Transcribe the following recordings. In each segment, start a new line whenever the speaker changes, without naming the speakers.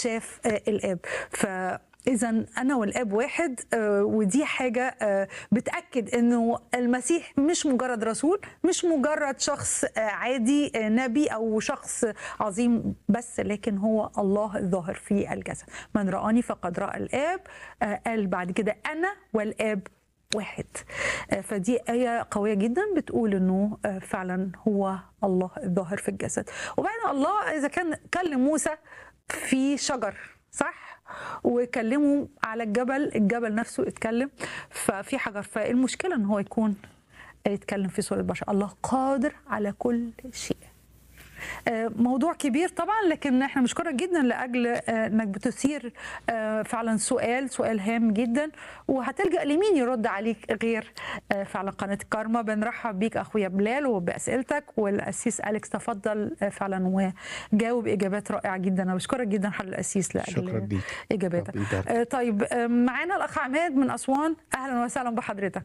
شاف آه، الاب ف إذا أنا والآب واحد آه، ودي حاجة آه، بتأكد إنه المسيح مش مجرد رسول مش مجرد شخص آه، عادي آه، نبي أو شخص عظيم بس لكن هو الله الظاهر في الجسد من رآني فقد رأى الآب آه، قال بعد كده أنا والآب واحد آه، فدي آية قوية جدا بتقول إنه آه، فعلا هو الله الظاهر في الجسد وبعدين الله إذا كان كلم موسى في شجر صح وكلمه على الجبل الجبل نفسه اتكلم ففي حجر فالمشكلة ان هو يكون يتكلم في صورة بشر الله قادر على كل شيء آه، موضوع كبير طبعا لكن احنا بنشكرك جدا لاجل آه، انك بتثير آه، فعلا سؤال سؤال هام جدا وهتلجا لمين يرد عليك غير آه، فعلا قناه كارما بنرحب بيك اخويا بلال وباسئلتك والاسيس اليكس تفضل آه، فعلا وجاوب اجابات رائعه جدا انا بشكرك جدا حل الاسيس لاجل
شكرا ليك
اجاباتك
ربي يبارك.
آه، طيب آه، معانا الاخ عماد من اسوان اهلا وسهلا بحضرتك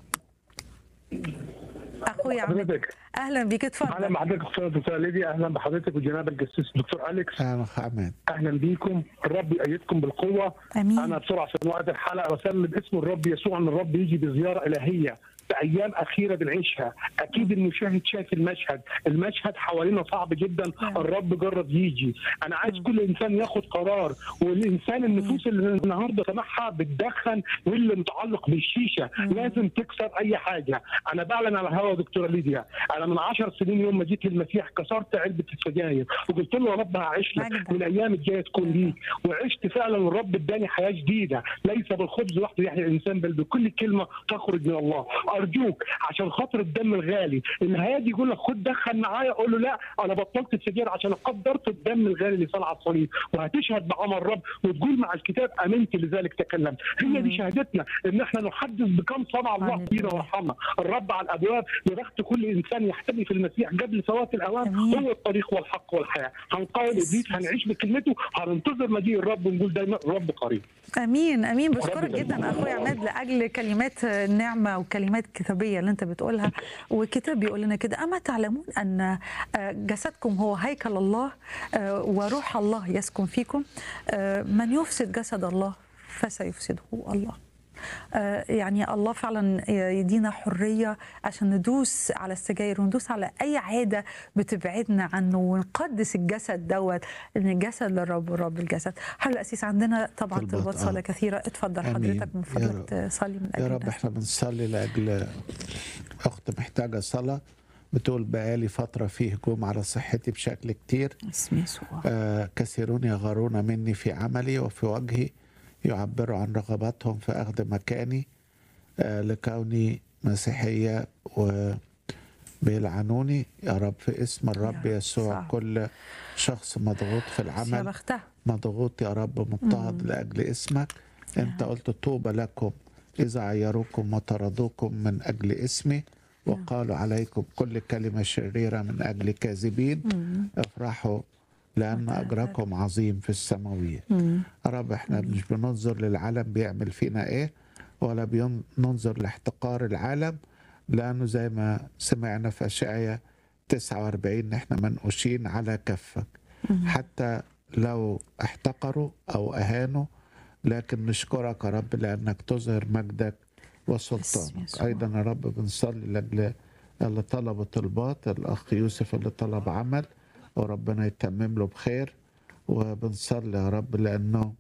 اخويا عماد
حضرتك
اهلا بيك
اهلا
اتفضل
بحضرتك استاذ دكتور ليديا اهلا بحضرتك وجناب الجسيس دكتور اليكس
اهلا أخ عماد
اهلا بيكم الرب يأيدكم بالقوه
امين
انا بسرعه عشان وقت الحلقه بسلم باسم الرب يسوع ان الرب يجي بزياره الهيه في ايام اخيره بنعيشها اكيد المشاهد شاف المشهد المشهد حوالينا صعب جدا
نعم.
الرب جرب يجي انا عايز كل انسان ياخد قرار والانسان النفوس اللي النهارده سامعها بتدخن واللي متعلق بالشيشه لازم تكسر اي حاجه انا بعلن على الهوا دكتوره ليديا انا من 10 سنين يوم ما جيت للمسيح كسرت علبه السجاير وقلت له يا رب هعيش لك
مجد.
والايام الجايه تكون ليك وعشت فعلا والرب اداني حياه جديده ليس بالخبز وحده يحيى الانسان بل بكل كلمه تخرج من الله ارجوك عشان خاطر الدم الغالي النهايه دي يقول لك خد دخل معايا اقول له لا انا بطلت السجاير عشان قدرت الدم الغالي اللي صنع الصليب وهتشهد بعمل الرب وتقول مع الكتاب امنت لذلك تكلم هي دي شهادتنا ان احنا نحدث بكم صنع الله
هللويا.
فينا ورحمنا الرب على الابواب لبخت كل انسان يحتمي في المسيح قبل فوات الاوان
أمين.
هو الطريق والحق والحياه هنقاوم ابليس هنعيش بكلمته هننتظر مجيء الرب ونقول دايما الرب قريب
امين امين بشكرك
رب
جدا اخويا عماد لاجل كلمات النعمه وكلمات كتابيه اللي انت بتقولها والكتاب بيقول لنا كده اما تعلمون ان آه، جسدكم هو هيكل الله آه، وروح الله يسكن فيكم آه، من يفسد جسد الله فسيفسده الله آه، يعني الله فعلا يدينا حريه عشان ندوس على السجاير وندوس على اي عاده بتبعدنا عنه ونقدس الجسد دوت ان الجسد للرب والرب الجسد حل الاسيس عندنا طبعا
طلبات،
طلبات
آه.
صلاه كثيره اتفضل
آمين.
حضرتك من
يا
فضلك
رب.
تصلي من
يا
اجل
رب احنا بنصلي لاجل اخت محتاجه صلاه بتقول بقالي فتره في هجوم على صحتي بشكل كتير
اسم يسوع
آه كثيرون يغارون مني في عملي وفي وجهي يعبروا عن رغباتهم في اخذ مكاني آه لكوني مسيحيه وبيلعنوني يا رب في اسم الرب
يا رب،
يسوع
صعب.
كل شخص مضغوط في
يا
العمل
بختها
مضغوط يا رب مضطهد لاجل اسمك انت قلت طوبى لكم اذا عيروكم وطردوكم من اجل اسمي وقالوا عليكم كل كلمه شريره من اجل كاذبين افرحوا لان اجركم عظيم في السماويه يا رب احنا مش بننظر للعالم بيعمل فينا ايه ولا بننظر لاحتقار العالم لانه زي ما سمعنا في اشعياء 49 ان احنا منقوشين على كفك حتى لو احتقروا او اهانوا لكن نشكرك يا رب لانك تظهر مجدك
باسم
وسلطانك
يسوع.
ايضا يا رب بنصلي لاجل اللي طلب طلبات الاخ يوسف اللي طلب عمل وربنا يتمم له بخير وبنصلي يا رب لانه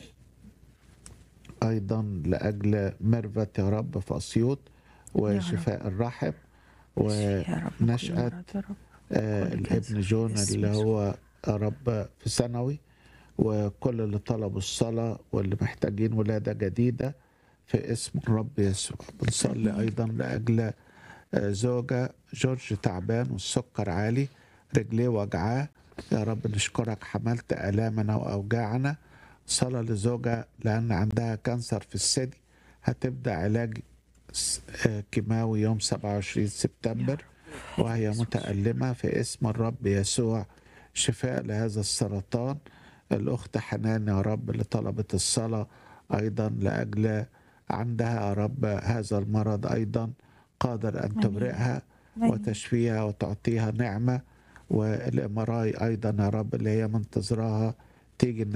ايضا لاجل ميرفت يا رب في اسيوط وشفاء الرحم
يا رب
ونشأة
كل مرض يا رب.
آه
كل
الابن
كنز
جون
باسم
اللي
يسوع.
هو يا رب في ثانوي وكل اللي طلبوا الصلاة واللي محتاجين ولادة جديدة في اسم الرب يسوع بنصلي أيضا لأجل آه، زوجة جورج تعبان والسكر عالي رجليه وجعاه يا رب نشكرك حملت آلامنا وأوجاعنا صلاة لزوجة لأن عندها كانسر في الثدي هتبدأ علاج س- آه، كيماوي يوم 27 سبتمبر وهي متألمة في اسم الرب يسوع شفاء لهذا السرطان الأخت حنان يا رب اللي طلبت الصلاة أيضا لأجل عندها يا رب هذا المرض أيضا قادر أن
آمين.
تبرئها
آمين.
وتشفيها وتعطيها نعمة والإمراي أيضا يا رب اللي هي منتظراها تيجي